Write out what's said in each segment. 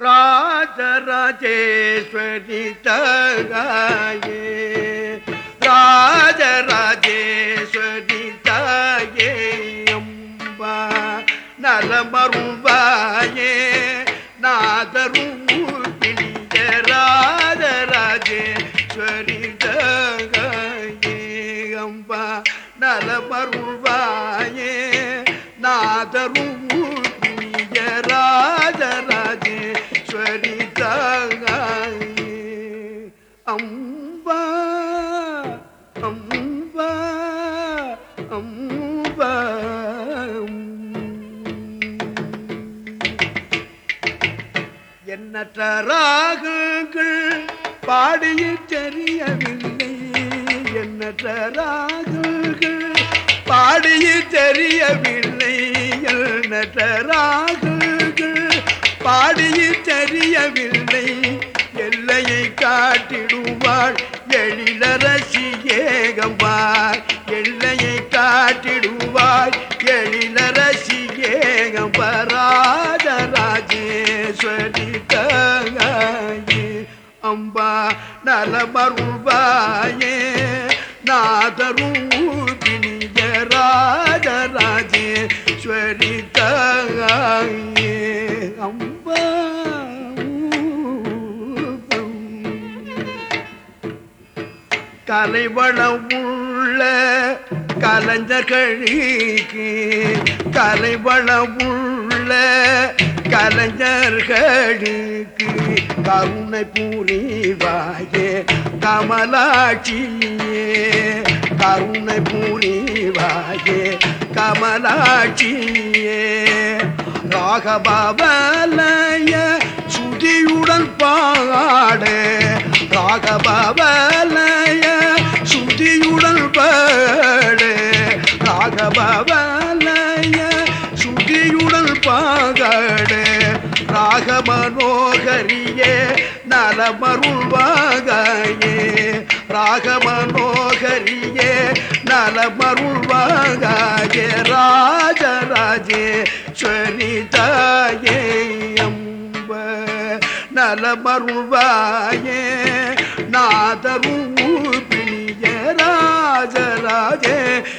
ராஜராஜேஸ்வரி தகாயே ராஜராஜேஸ்வரி தாயே அம்பா நலமருள்வாயே நாதரும் பிடிய ராஜராஜேஸ்வரி தகாயே அம்பா நலமருள்வாயே நாதரும் பிடிய ராஜராஜேஸ்வரி தகாயே அம்பா அம்பா அம்பா எண்ணற்ற ராகங்கள் பாடிய தெரியவில்லை எண்ணற்ற ராகங்கள் பாடிய தெரியவில்லை எண்ணற்ற ராகங்கள் பாடிய தெரியவில்லை எல்லையை காட்டிடுவாள் எழிலரசி ஏகம்பார் எல்லையை காட்டிடுவாய் எழிலரசி ஏகம்பராஜ ராஜேஸ்வரி தகாயே அம்பா நலமருள்வாயே நாதரூபிணிய ராஜ ராஜேஸ்வரி தகாயே அம்பா கலைவளம் உள்ள கலைஞர்களுக்கு கலைவளம் உள்ள கலைஞர்களுக்கு கருணை புரிவாயே கமலாட்சியே கருணை புரிவாயே கமலாட்சியே ராகபாவலய சுதியுடன் பாடு ராகபாவலய சுதியுடன் பாடு ராகபாவலய சுதியுடன் பாகாடு ராகமனோகரியே நலமருள்வாகாயே ராகமனோகரியே நலமருள்வாகாயே ராஜராஜே ஸ்வரிதாயே அம்ப நலமருள்வாயே நாதரூபிணிய ராஜராஜே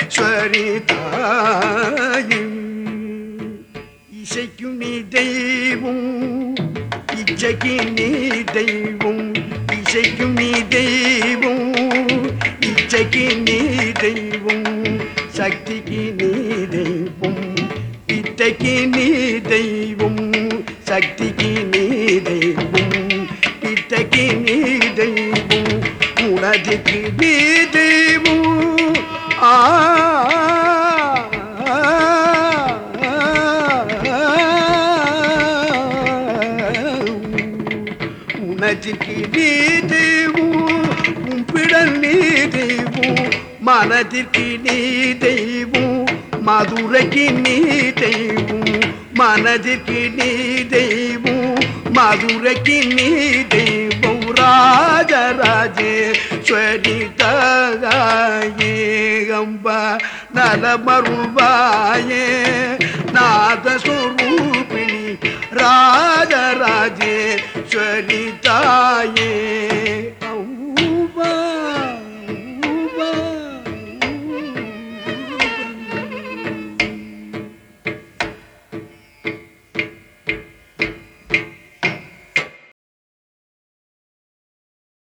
ஸ்வரிதாயே இசைக்கும் நீ தெய்வம் இச்சைக்கு நீ தெய்வம் இசைக்கும் நீ தெய்வம் இச்சைக்கு நீ தெய்வம் சக்திக்கு நீ தெய்வம் இத்தைக்கு நீ தெய்வம் சக்திக்கு நீ தெய்வம் இத்தைக்கு நீ தெய்வம் உனதுக்கு நீ தெய்வம் ஆ உனதுக்கு நீ தெய்வம் கும்பிடல் நீ தெய்வம் மனதிற்கு நீ தெய்வம் மதுரைக்கு நீ தெய்வம் மனதிற்கு நீ தெய்வம் மதுரைக்கு நீ தெய்வம் ராஜராஜேஸ்வரி தகாயே அம்பா நலமருள்வாயே நாதஸ்வரூபிணி ராஜராஜேஸ்வரி தாயே